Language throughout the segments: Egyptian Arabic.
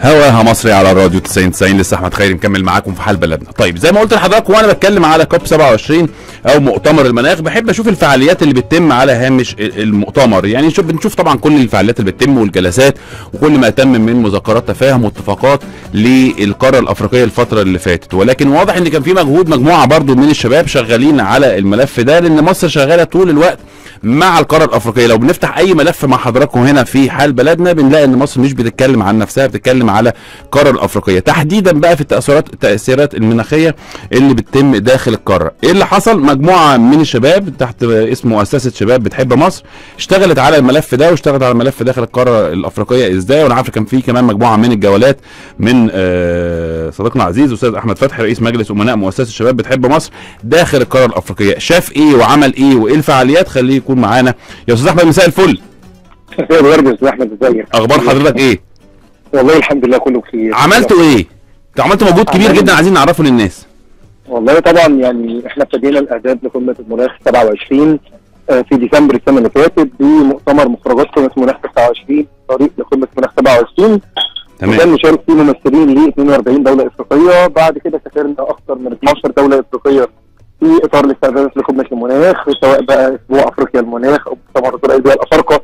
هواها مصري على الراديو 90 90 لسه احمد خيري مكمل معاكم في حال بلدنا طيب زي ما قلت لحضراتكم وانا بتكلم على كوب 27 او مؤتمر المناخ بحب اشوف الفعاليات اللي بتتم على هامش المؤتمر يعني نشوف بنشوف طبعا كل الفعاليات اللي بتتم والجلسات وكل ما تم من مذكرات تفاهم واتفاقات للقاره الافريقيه الفتره اللي فاتت ولكن واضح ان كان في مجهود مجموعه برضو من الشباب شغالين على الملف ده لان مصر شغاله طول الوقت مع القاره الافريقيه لو بنفتح اي ملف مع حضراتكم هنا في حال بلدنا بنلاقي ان مصر مش بتتكلم عن نفسها بتتكلم على القاره الافريقيه تحديدا بقى في التاثيرات التاثيرات المناخيه اللي بتتم داخل القاره ايه اللي حصل مجموعه من الشباب تحت اسم مؤسسه شباب بتحب مصر اشتغلت على الملف ده واشتغلت على الملف داخل القاره الافريقيه ازاي وانا عارف كان في كمان مجموعه من الجولات من آه صديقنا العزيز استاذ احمد فتحي رئيس مجلس امناء مؤسسه شباب بتحب مصر داخل القاره الافريقيه شاف ايه وعمل ايه وايه الفعاليات خليه يكون معانا يا استاذ احمد مساء الفل مساء الورد يا استاذ احمد ازيك اخبار حضرتك ايه والله الحمد لله كله بخير عملتوا ايه انت عملتوا مجهود كبير عملنا- جدا عايزين نعرفه للناس والله طبعا يعني احنا ابتدينا الاعداد لقمه المناخ 27 آه، في ديسمبر السنه اللي فاتت بمؤتمر مخرجات قمه المناخ 29 طريق لقمه المناخ 27 وكان تمام مشارك فيه ممثلين ل 42 دوله افريقيه بعد كده سافرنا اكثر من 12 دوله افريقيه في اطار الاستعدادات لقمه المناخ سواء بقى اسبوع افريقيا المناخ او مؤتمر رؤساء الدول الافارقه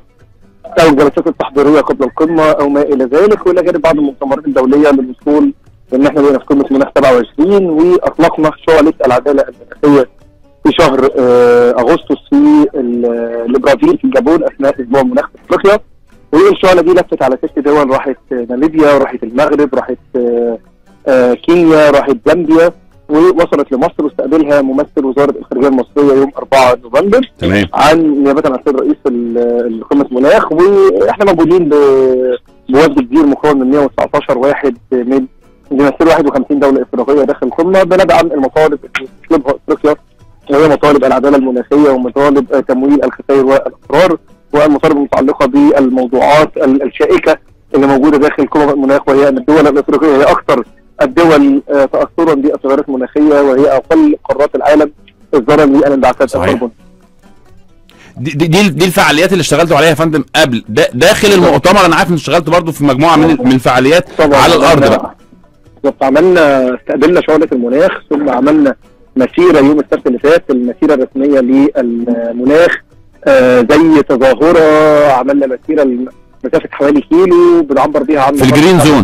او الجلسات التحضيريه قبل القمه او ما الى ذلك والى جانب بعض المؤتمرات الدوليه للوصول ان احنا بقينا في قمه المناخ 27 واطلقنا شعله العداله المناخيه في شهر آه، اغسطس في ال- البرازيل في الجابون اثناء اسبوع المناخ في افريقيا والشعله دي لفت على ست دول راحت آه، ناميبيا راحت المغرب راحت آه، آه، كينيا راحت زامبيا ووصلت لمصر واستقبلها ممثل وزاره الخارجيه المصريه يوم 4 نوفمبر تمام عن نيابه عن السيد رئيس ال- قمه المناخ واحنا موجودين ب- بوفد كبير مكون من 119 واحد من بيمثلوا 51 دوله افريقيه داخل القمه بندعم المطالب اللي تطلبها افريقيا وهي مطالب العداله المناخيه ومطالب آه، تمويل الخسائر والاضرار والمطالب المتعلقه بالموضوعات ال- الشائكه اللي موجوده داخل قمم المناخ وهي ان الدول الافريقيه هي اكثر الدول آه، تاثرا بالتغيرات المناخيه وهي اقل قارات العالم اصدارا للانبعاثات صحيح. الكربون دي دي دي, دي الفعاليات اللي اشتغلتوا عليها يا فندم قبل دا داخل المؤتمر انا عارف ان اشتغلت برضو في مجموعه من من الفعاليات على الارض عملنا- بقى بالظبط عملنا استقبلنا شعلة المناخ ثم عملنا مسيرة يوم السبت اللي فات المسيرة الرسمية للمناخ آه زي تظاهرة عملنا مسيرة مسافة حوالي كيلو بنعبر بيها عن في الجرين زون.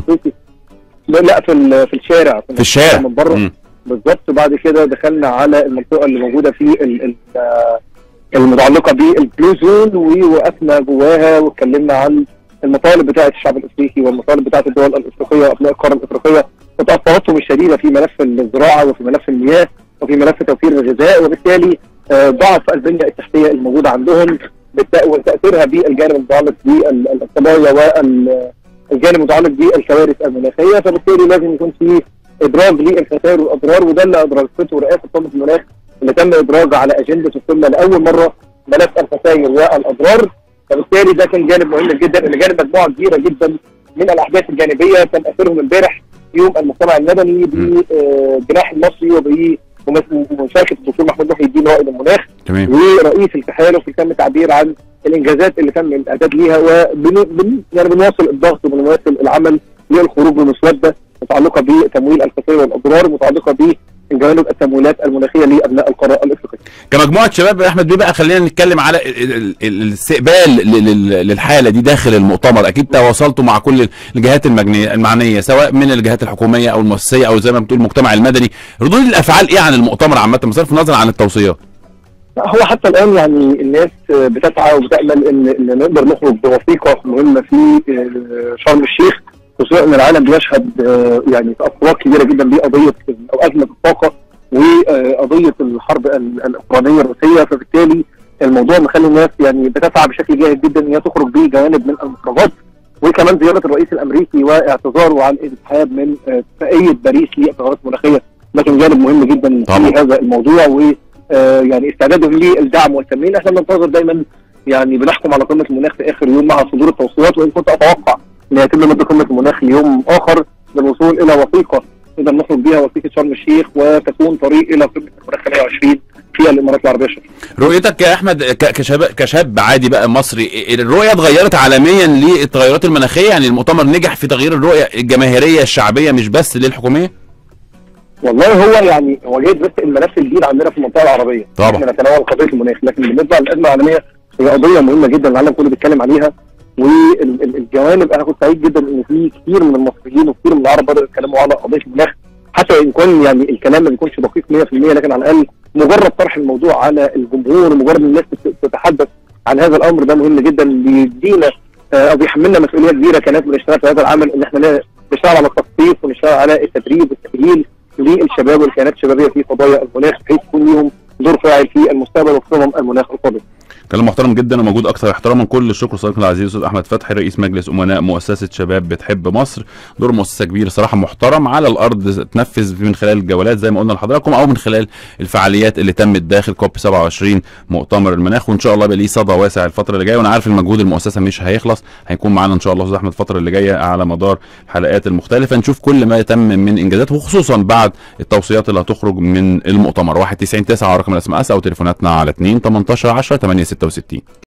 لا لا في ال- في الشارع في الشارع من بره مم. بالظبط بعد كده دخلنا على المنطقه اللي موجوده في ال ال آه، المتعلقه بالبلو زون ووقفنا جواها واتكلمنا عن المطالب بتاعه الشعب الافريقي والمطالب بتاعه الدول الافريقيه وابناء القاره الافريقيه وتاثراتهم الشديده في ملف الزراعه وفي ملف المياه وفي ملف توفير الغذاء وبالتالي آه، ضعف البنيه التحتيه الموجوده عندهم بالت- وتاثيرها بالجانب المتعلق بالقضايا والجانب المتعلق بالكوارث المناخيه فبالتالي لازم يكون في ادراج للخسائر والاضرار وده اللي ادرجته رئاسه قمه المناخ اللي تم ادراجه على اجنده القمه لاول مره ملف الخسائر والاضرار فبالتالي ده كان جانب مهم جدا الى جانب مجموعه كبيره جدا من الاحداث الجانبيه تم اثرهم امبارح يوم المجتمع المدني بالجناح المصري وبمشاركه الدكتور محمود محي الدين رائد المناخ تمام ورئيس التحالف اللي تم تعبير عن الانجازات اللي تم الاعداد ليها وبن بن يعني بنواصل الضغط وبنواصل العمل للخروج بمسوده متعلقه بتمويل الخسائر والاضرار متعلقه بجوانب التمويلات المناخيه لابناء القاره الافريقيه. كمجموعه شباب يا احمد بيه بقى خلينا نتكلم على ال- ال- ال- الاستقبال ل- لل- للحاله دي داخل المؤتمر اكيد تواصلتوا مع كل الجهات المجنية المعنيه سواء من الجهات الحكوميه او المؤسسيه او زي ما بتقول المجتمع المدني ردود الافعال ايه عن المؤتمر عامه بصرف النظر عن التوصيات هو حتى الان يعني الناس بتسعى وبتامل ان ان نقدر نخرج بوثيقه مهمه في شرم الشيخ خصوصا ان العالم بيشهد يعني تاثرات كبيره جدا بقضيه او ازمه الطاقه وقضيه الحرب ال- الاوكرانيه الروسيه فبالتالي الموضوع مخلي الناس يعني بتسعى بشكل جيد جدا ان هي تخرج بجوانب من المخرجات وكمان زياره الرئيس الامريكي واعتذاره عن الانسحاب من اتفاقيه باريس للتغيرات المناخيه ده كان جانب مهم جدا طبعا. في هذا الموضوع و آه، يعني استعدادهم للدعم والتمويل احنا بننتظر دايما يعني بنحكم على قمه المناخ في اخر يوم مع صدور التوصيات وان كنت اتوقع ان يتم مد قمه المناخ ليوم اخر للوصول الى وثيقه نقدر نخرج بها وثيقه شرم الشيخ وتكون طريق الى قمه المناخ 28 في الامارات العربيه الشقيقه. رؤيتك يا احمد ك- كشاب كشاب عادي بقى مصري الرؤيه اتغيرت عالميا للتغيرات المناخيه يعني المؤتمر نجح في تغيير الرؤيه الجماهيريه الشعبيه مش بس للحكوميه والله هو يعني هو جايز بس الملف الجديد عندنا في المنطقه العربيه طبعا. احنا نتناول قضيه المناخ لكن بالنسبه للازمه العالميه هي قضيه مهمه جدا العالم كله بيتكلم عليها والجوانب انا كنت سعيد جدا ان في كتير من المصريين وكتير من العرب بداوا يتكلموا على قضيه المناخ حتى ان كان يعني الكلام ما بيكونش دقيق 100% لكن على الاقل مجرد طرح الموضوع على الجمهور ومجرد ان الناس تت- تتحدث عن هذا الامر ده مهم جدا بيدينا آه، او بيحملنا مسؤوليه كبيره كناس بنشتغل في هذا العمل ان احنا ن- نشتغل على التخطيط ونشتغل على التدريب والتاهيل للشباب والكيانات الشبابيه في قضايا المناخ بحيث يكون ليهم دور فاعل في المستقبل وفي صمم المناخ القادم. كلام محترم جدا وموجود اكثر احتراما كل الشكر صديقنا العزيز استاذ احمد فتحي رئيس مجلس امناء مؤسسه شباب بتحب مصر دور مؤسسه كبير صراحه محترم على الارض تنفذ من خلال الجولات زي ما قلنا لحضراتكم او من خلال الفعاليات اللي تمت داخل كوب 27 مؤتمر المناخ وان شاء الله يبقى ليه صدى واسع الفتره اللي جايه وانا عارف المجهود المؤسسه مش هيخلص هيكون معانا ان شاء الله استاذ احمد الفتره اللي جايه على مدار الحلقات المختلفه نشوف كل ما يتم من انجازات وخصوصا بعد التوصيات اللي هتخرج من المؤتمر 1 90 9 رقم الاس ام اس او تليفوناتنا على 2 18 10 8 66